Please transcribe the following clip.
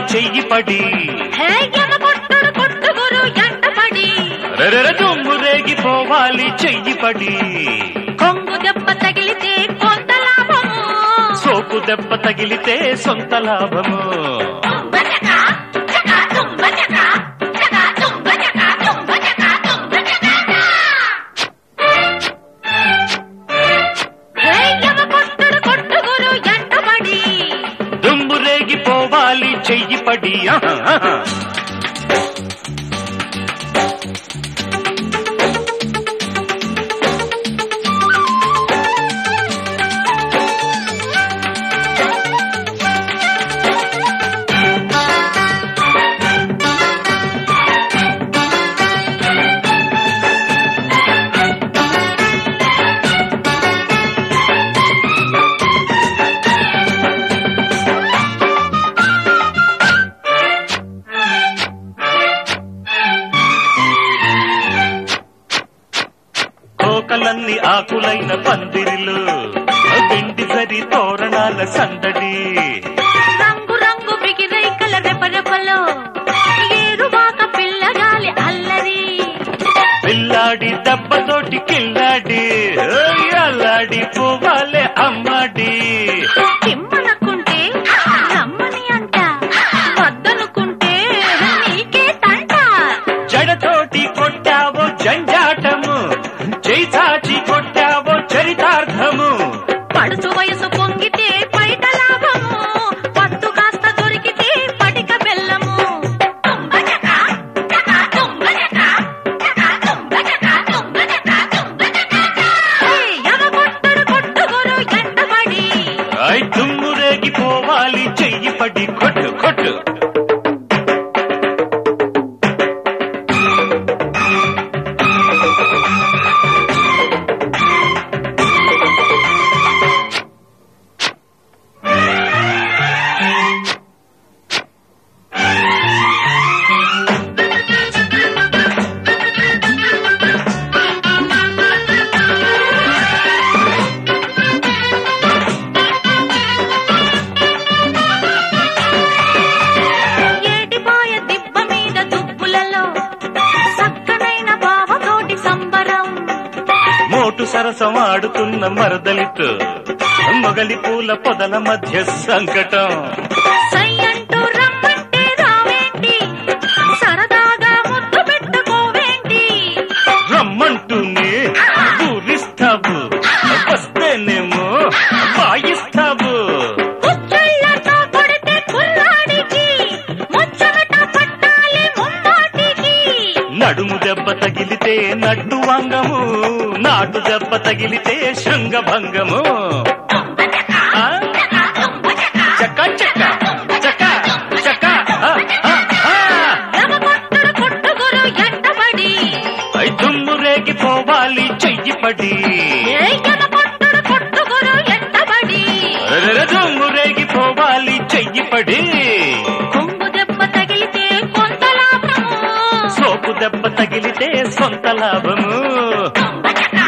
చెయ్యి పడి హే ఎమ కొట్టుడు కొట్టుగురు ఎంటపడి రెరెర దుమ్ము రేగిపోవాలి చెయ్యి పడి కొంగు దెబ్బ తగిలితే కొంత లాభము సోకు దెబ్బ తగిలితే సొంత లాభము తుంబ చక, చక, తుంబ చక, చక, తుంబ చక, తుంబ చక, తుంబ చక. హే ఎమ కొట్టుడు కొట్టుగురు ఎంటపడి దుమ్ము రేగిపోవాలి చెయ్యి పడి ఆహా, ఆహా. కోకలన్ని ఆకులైన పందిరిలు పిండి సరి తోరణాల సందడి రంగు రంగు బిగిరైకల రెపరెపలో ఏరువాక పిల్లగాలి అల్లరి పిల్లాడి దెబ్బతోటి కిల్లాడి ఓయ్ అల్లాడి పోవాలే అమ్మాడి తిమ్మనకుంటే రమ్మని అంట వద్దనుకుంటే నీకే తంట జడతోటి కొట్టావో జంజాటము చేయి చాచి కొట్టావో చరితార్థము పడుచు వయసు పొంగితే బయట లాభము పట్టు కాస్త దొరికితే పటిక బెల్లము తుంబజక, జక, తుంబజక, జక, తుంబజక, తుంబజక, తుంబజక. హే, ఎగగొట్టుడు కొట్టుగురు ఎంటబడి ఐ దుమ్ము రేగిపోవాలి చెయ్యి పడి కొట్టు కొట్టు ఏటిపాయ దిబ్బ మీద దుబ్బులలో సక్కనైన బావతోటి సంబరం మోటు సరసం ఆడుతున్న మరదలితో మొగలి పూల పొదల మధ్య సంకటం సై అంటూ రమ్మంటే రావేంటి సరదాగా ముద్దు పెట్టుకోవేంటి రమ్మంటూనే ఊరిస్తావు వస్తేనేమో వాయిస్తావు కుచ్చుళ్ళతో కొడితే కుర్రాడికి ముచ్చమట పట్టాలి ముమ్మాటికి నడుము దెబ్బ తగిలితే నడ్డు వంగము నాటు దెబ్బ తగిలితే శృంగభంగము ఆ? చక్క చక్క చక్క చక్క ఆ, ఆ, ఆ. ఎగగొట్టుడు కొట్టుగురు ఎంటబడి ఐ దుమ్ము రేగిపోవాలి చెయ్యి పడి ఏ ఎగగొట్టుడు కొట్టుగురు ఎంటబడి రెరెర దుమ్ము రేగిపోవాలి చెయ్యి పడి కొంగు దెబ్బ తగిలితే కొంత లాభము సోపు దెబ్బ తగిలితే సొంత లాభము తుంబచక